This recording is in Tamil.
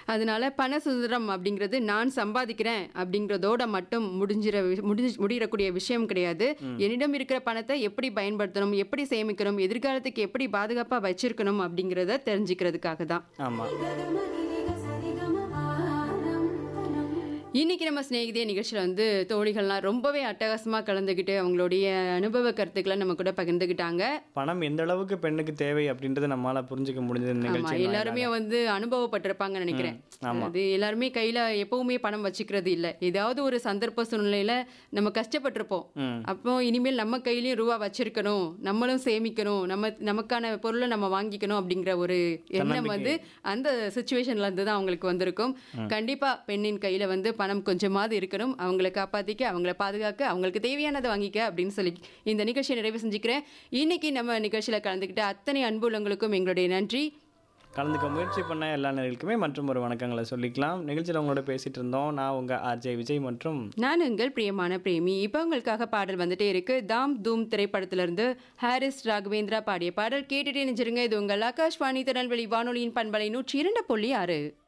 அதனால பண சுதந்திரம் அப்படிங்கிறது நான் சம்பாதிக்கிறேன் அப்படிங்கிறதோட மட்டும் முடிஞ்சிற வி- முடிஞ்சு முடியக்கூடிய விஷயம் கிடையாது என்னிடம் இருக்கிற பணத்தை எப்படி பயன்படுத்தணும் எப்படி சேமிக்கணும் எதிர்காலத்துக்கு எப்படி பாதுகாப்பாக வச்சிருக்கணும் அப்படிங்கிறத தெரிஞ்சுக்கிறதுக்காக தான் ஆமாம் இன்னைக்கு நம்ம சிநேகிதே நிகழ்ச்சியில் வந்து தோழிகள்லாம் ரொம்பவே அட்டகாசமாக கலந்துக்கிட்டு அவங்களுடைய அனுபவ கருத்துக்களை நம்ம கூட பகிர்ந்துக்கிட்டாங்க பணம் எந்த அளவுக்கு பெண்ணுக்கு தேவை அப்படின்றத நம்மளால புரிஞ்சுக்க முடிஞ்சது இந்த ஆமா நிகழ்ச்சி எல்லாருமே வந்து அனுபவப்பட்டிருப்பாங்கன்னு நினைக்கிறேன் அது எல்லாருமே கையில எப்பவுமே பணம் வச்சுக்கிறது இல்ல ஏதாவது ஒரு சந்தர்ப்ப சூழ்நிலையில நம்ம கஷ்டப்பட்டிருப்போம் ம். அப்போ இனிமேல் நம்ம கையிலயும் ரூபா வச்சிருக்கணும் நம்மளும் சேமிக்கணும் நம்ம நமக்கான பொருளை நம்ம வாங்கிக்கணும் அப்படிங்கிற ஒரு எண்ணம் வந்து அந்த சுச்சுவேஷன்ல இருந்து தான் அவங்களுக்கு வந்திருக்கும் கண்டிப்பா பெண்ணின் கையில வந்து பணம் கொஞ்சமாவது இருக்கணும் அவங்கள காப்பாத்திக்க அவங்கள பாதுகாக்க அவங்களுக்கு தேவையானதை வாங்கிக்க அப்படின்னு சொல்லி இந்த நிகழ்ச்சியை நிறைவு செஞ்சுக்கிறேன் இன்னைக்கு நம்ம நிகழ்ச்சியில கலந்துக்கிட்ட அத்தனை அன்புள்ளவங்களுக்கும் எங்களுடைய நன்றி கலந்துக்க முயற்சி பண்ண எல்லா நேர்களுக்குமே மற்றும் ஒரு வணக்கங்களை சொல்லிக்கலாம் நிகழ்ச்சியில் உங்களோட பேசிட்டு இருந்தோம் நான் உங்க ஆர்ஜே விஜய் மற்றும் நான் உங்கள் பிரியமான பிரேமி இப்போ உங்களுக்காக பாடல் வந்துட்டே இருக்கு தாம் தூம் திரைப்படத்திலிருந்து ஹாரிஸ் ராகவேந்திரா பாடிய பாடல் கேட்டுட்டே நினைச்சிருங்க இது உங்கள் ஆகாஷ்வாணி திருநெல்வேலி வானொலியின் பண்பலை நூற்றி இரண்டு புள்ளி ஆறு